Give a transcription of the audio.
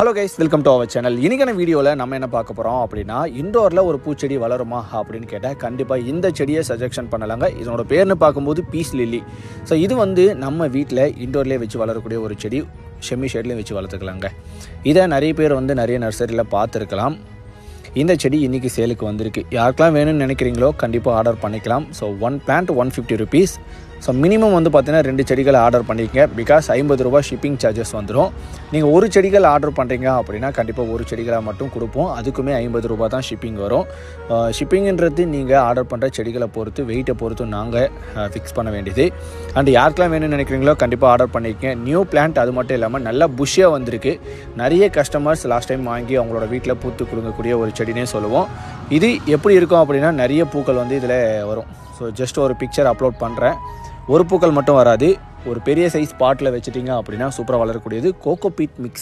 hello guys welcome to our channel இன்னைக்கான வீடியோவில் நம்ம என்ன பார்க்க போகிறோம் அப்படின்னா இண்டோரில் ஒரு பூச்செடி வளருமா அப்படின்னு கேட்டால் கண்டிப்பாக இந்த செடியை சஜெக்ஷன் பண்ணலாங்க இதனோட பேர்னு பார்க்கும்போது பீஸ் லில்லி ஸோ இது வந்து நம்ம வீட்டில் இண்டோர்லேயே வச்சு வளரக்கூடிய ஒரு செடி செம்மி ஷேட்லேயும் வச்சு வளர்த்துக்கலாங்க இதை நிறைய பேர் வந்து நிறைய நர்சரியில் பார்த்துருக்கலாம் இந்த செடி இன்றைக்கி சேலுக்கு வந்திருக்கு யாருக்கெல்லாம் வேணும்னு நினைக்கிறீங்களோ கண்டிப்பாக ஆர்டர் பண்ணிக்கலாம் so one plant one fifty rupees so minimum வந்து பார்த்தீங்கன்னா ரெண்டு செடிகள் ஆர்டர் பண்ணிக்கங்க பிகாஸ் ஐம்பது ரூபா ஷிப்பிங் சார்ஜஸ் வந்துடும் நீங்கள் ஒரு செடிகள் ஆர்டர் பண்ணுறீங்க அப்படின்னா கண்டிப்பாக ஒரு செடிகளாக மட்டும் கொடுப்போம் அதுக்குமே ஐம்பது ரூபா தான் ஷிப்பிங் வரும் ஷிப்பிங்ன்றது நீங்கள் ஆர்டர் பண்ணுற செடிகளை பொறுத்து வெயிட்டை பொறுத்து நாங்கள் ஃபிக்ஸ் பண்ண வேண்டியது அண்ட் யாருக்கெல்லாம் வேணும்னு நினைக்கிறீங்களோ கண்டிப்பாக ஆர்டர் பண்ணிக்கங்க நியூ பிளான்ட் அது மட்டும் இல்லாமல் நல்லா புஷ்ஷாக வந்திருக்கு நிறைய கஸ்டமர்ஸ் லாஸ்ட் டைம் வாங்கி அவங்களோட வீட்டில் பூத்து கொடுக்கக்கூடிய ஒரு செடினே சொல்லுவோம் இது எப்படி இருக்கும் அப்படின்னா நிறைய பூக்கள் வந்து இதில் வரும் ஸோ ஜஸ்ட் ஒரு பிக்சர் அப்லோட் பண்ணுறேன் ஒரு பூக்கள் மட்டும் வராது ஒரு பெரிய சைஸ் பாட்டில் வச்சுட்டிங்க அப்படின்னா சூப்பராக வளரக்கூடியது கோகோ பீட் மிக்ஸ்